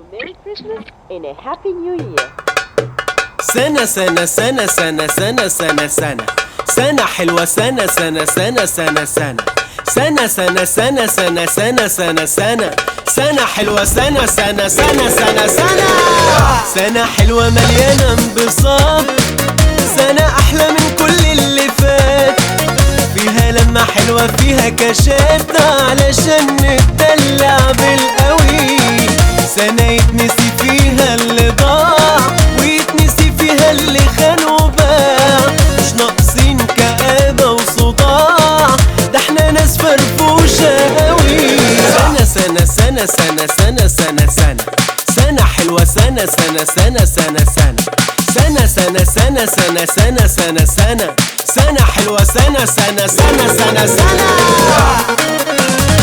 Merry Christmas and a Happy New Year. سنة سنة سنة سنة سنة سنة سنة سنة حلوة سنة سنة سنة سنة سنة سنة سنة سنة سنة سنة سنة سنة سنة حلوة سنة سنة سنة سنة سنة سنة حلوة مليانة انبساط سنة أحلى من كل اللي فات فيها لمة حلوة فيها كشات علشان نتدلع بالقوي سنة يتنسي فيها اللي ضاع ويتنسي فيها اللي خان وباع مش ناقصين كآبة وصداع ده احنا ناس فرفوشة قوي سنة سنة سنة سنة سنة سنة سنة سنة حلوة سنة سنة سنة سنة سنة سنة سنة سنة سنة سنة سنة سنة سنة حلوة سنة سنة سنة سنة سنة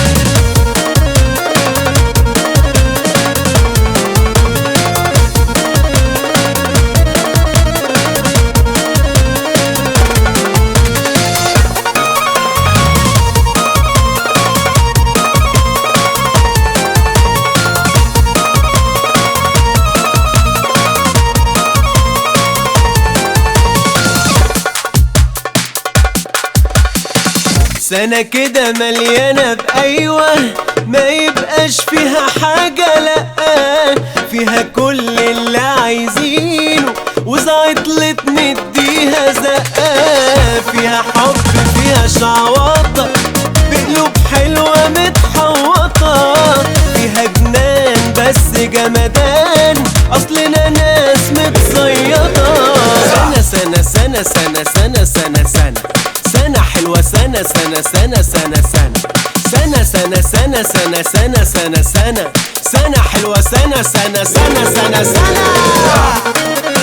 سنة كده مليانة بأيوة ما يبقاش فيها حاجة لأ فيها كل اللي عايزينه وزعطلت نديها زقة فيها حب فيها شعوطة بقلوب حلوة متحوطة فيها جنان بس جمدان أصلنا ناس متصيطة سنة سنة سنة سنة سنة سنة سنة سنة حلوة سنة سنة سنة سنة سنة سنة سنة سنة سنة سنة سنة سنة سنة حلوة سنة سنة سنة سنة سنة